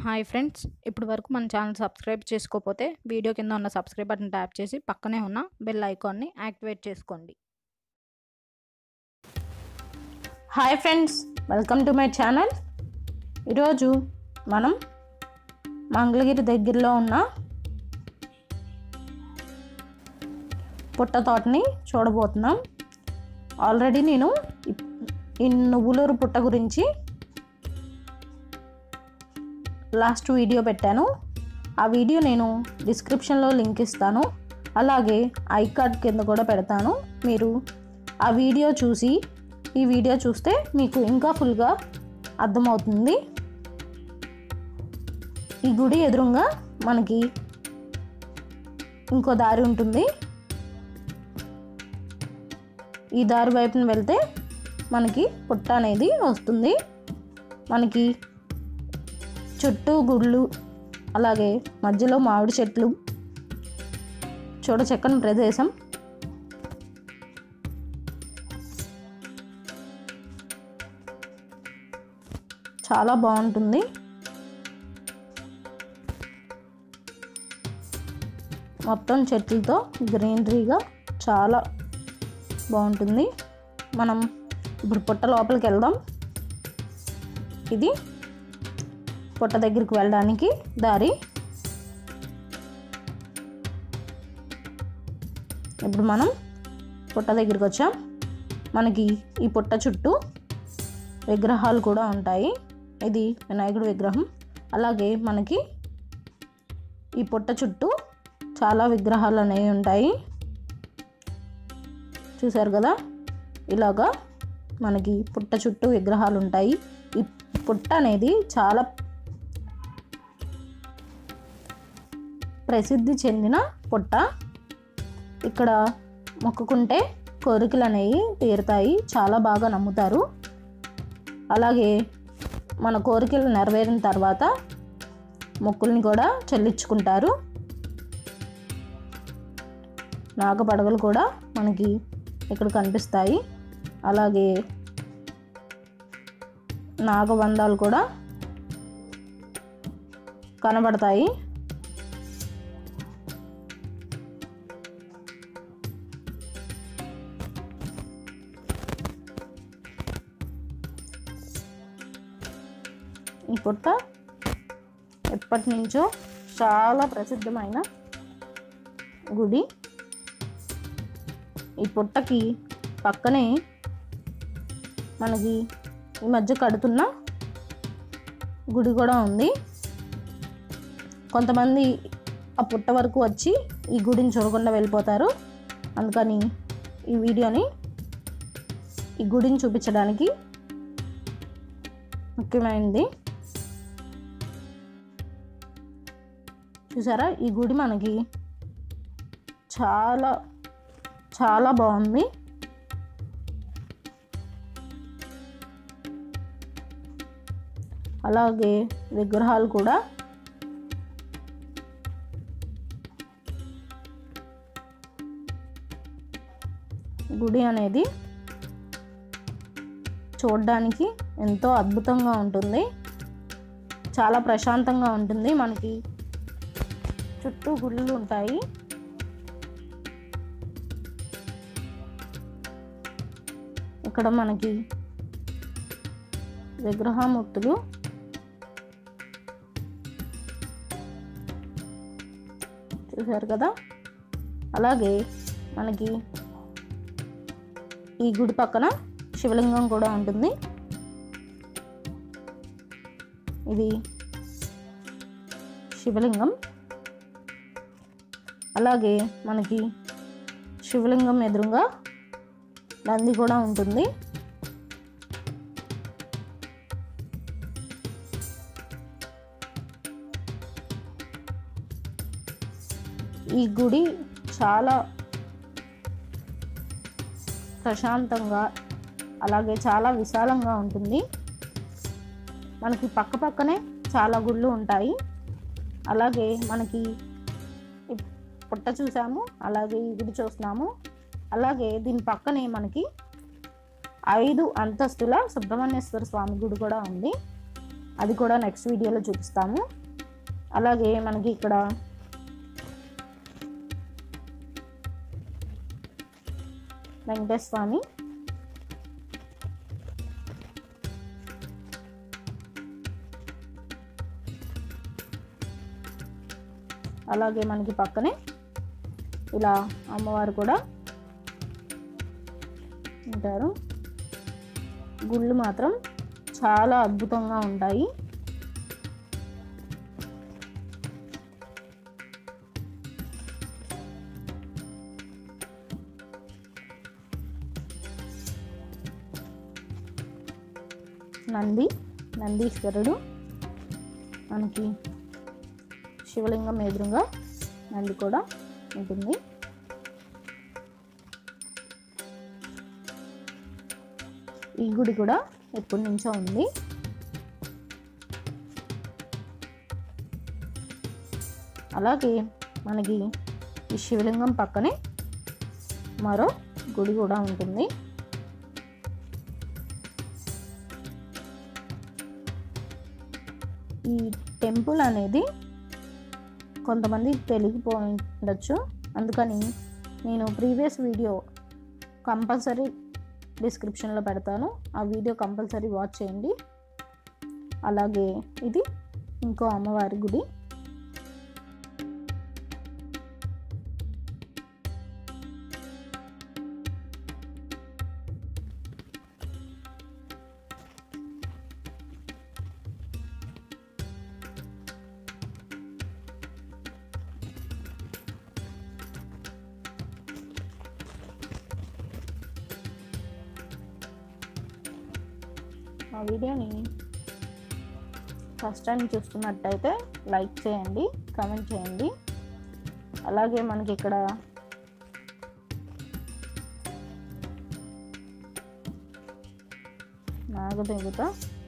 hi friends ఇప్పటి వరకు మన ఛానల్ సబ్స్క్రైబ్ చేసుకోకపోతే వీడియో కింద ఉన్న సబ్స్క్రైబ్ బటన్ ట్యాప్ చేసి పక్కనే ఉన్న బెల్ ఐకాన్ని యాక్టివేట్ చేసుకోండి hi friends welcome to my channel ఈరోజు మనం మంగళగిరి దగ్గరలో ఉన్న పుట్ట తోటని చూడబోతున్నాం ఆల్రెడీ నేను ఇప్- ఈ నువ్వులూరు పుట్ట గురించి లాస్ట్ వీడియో పెట్టాను ఆ వీడియో నేను డిస్క్రిప్షన్లో లింక్ ఇస్తాను అలాగే ఐ కార్డ్ కింద కూడా పెడతాను మీరు ఆ వీడియో చూసి ఈ వీడియో చూస్తే మీకు ఇంకా ఫుల్గా అర్థమవుతుంది ఈ గుడి ఎదురుగా మనకి ఇంకో దారి ఉంటుంది ఈ దారి వైపున వెళ్తే మనకి పుట్ట అనేది వస్తుంది మనకి చుట్టూ గుళ్ళు అలాగే మధ్యలో మామిడి చెట్లు చూడ చక్కని ప్రదేశం చాలా బాగుంటుంది మొత్తం చెట్లతో గ్రీనరీగా చాలా బాగుంటుంది మనం ఇప్పుడు పుట్ట లోపలికి వెళ్దాం ఇది పుట్ట దగ్గరికి వెళ్ళడానికి దారి ఇప్పుడు మనం పుట్ట దగ్గరికి వచ్చాం మనకి ఈ పుట్ట చుట్టూ విగ్రహాలు కూడా ఉంటాయి ఇది వినాయకుడి విగ్రహం అలాగే మనకి ఈ పుట్ట చుట్టూ చాలా విగ్రహాలు అనేవి ఉంటాయి చూసారు కదా ఇలాగా మనకి పుట్ట చుట్టూ విగ్రహాలు ఉంటాయి ఈ పుట్ట అనేది చాలా ప్రసిద్ధి చెందిన పుట్ట ఇక్కడ మొక్కుకుంటే కోరికలు అనేవి తీరుతాయి చాలా బాగా నమ్ముతారు అలాగే మన కోరికలు నెరవేరిన తర్వాత మొక్కుల్ని కూడా చెల్లించుకుంటారు నాగపడగలు కూడా మనకి ఇక్కడ కనిపిస్తాయి అలాగే నాగబంధాలు కూడా కనబడతాయి ఈ పుట్ట ఎప్పటి నుంచో చాలా ప్రసిద్ధమైన గుడి ఈ పుట్టకి పక్కనే మనకి ఈ మధ్య కడుతున్న గుడి కూడా ఉంది కొంతమంది ఆ పుట్ట వరకు వచ్చి ఈ గుడిని చూడకుండా వెళ్ళిపోతారు అందుకని ఈ వీడియోని ఈ గుడిని చూపించడానికి ముఖ్యమైనది చూసారా ఈ గుడి మనకి చాలా చాలా బాగుంది అలాగే విగ్రహాలు కూడా గుడి అనేది చూడడానికి ఎంతో అద్భుతంగా ఉంటుంది చాలా ప్రశాంతంగా ఉంటుంది మనకి చుట్టూ గుళ్ళు ఉంటాయి ఇక్కడ మనకి విగ్రహమూర్తులు చూసారు కదా అలాగే మనకి ఈ గుడి పక్కన శివలింగం కూడా ఉంటుంది ఇది శివలింగం అలాగే మనకి శివలింగం ఎదురుగా నంది కూడా ఉంటుంది ఈ గుడి చాలా ప్రశాంతంగా అలాగే చాలా విశాలంగా ఉంటుంది మనకి పక్క పక్కనే చాలా గుళ్ళు ఉంటాయి అలాగే మనకి ఈ పుట్ట చూసాము అలాగే ఈ గుడి చూస్తున్నాము అలాగే దీని పక్కనే మనకి ఐదు అంతస్తుల సుబ్రహ్మణ్యేశ్వర స్వామి గుడి కూడా ఉంది అది కూడా నెక్స్ట్ వీడియోలో చూపిస్తాము అలాగే మనకి ఇక్కడ వెంకటేశ్వర స్వామి అలాగే మనకి పక్కనే ఇలా అమ్మవారు కూడా ఉంటారు గుళ్ళు మాత్రం చాలా అద్భుతంగా ఉంటాయి నంది నందీశ్వరుడు మనకి శివలింగం ఎదురుగా నంది కూడా ఉంటుంది ఈ గుడి కూడా ఎప్పటి నుంచో ఉంది అలాగే మనకి ఈ శివలింగం పక్కనే మరో గుడి కూడా ఉంటుంది ఈ టెంపుల్ అనేది కొంతమంది తెలిగిపోయి ఉండొచ్చు అందుకని నేను ప్రీవియస్ వీడియో కంపల్సరీ డిస్క్రిప్షన్లో పెడతాను ఆ వీడియో కంపల్సరీ వాచ్ చేయండి అలాగే ఇది ఇంకో అమ్మవారి గుడి ఆ వీడియోని ఫస్ట్ టైం చూస్తున్నట్టయితే లైక్ చేయండి కామెంట్ చేయండి అలాగే మనకి ఇక్కడ నాగదేవత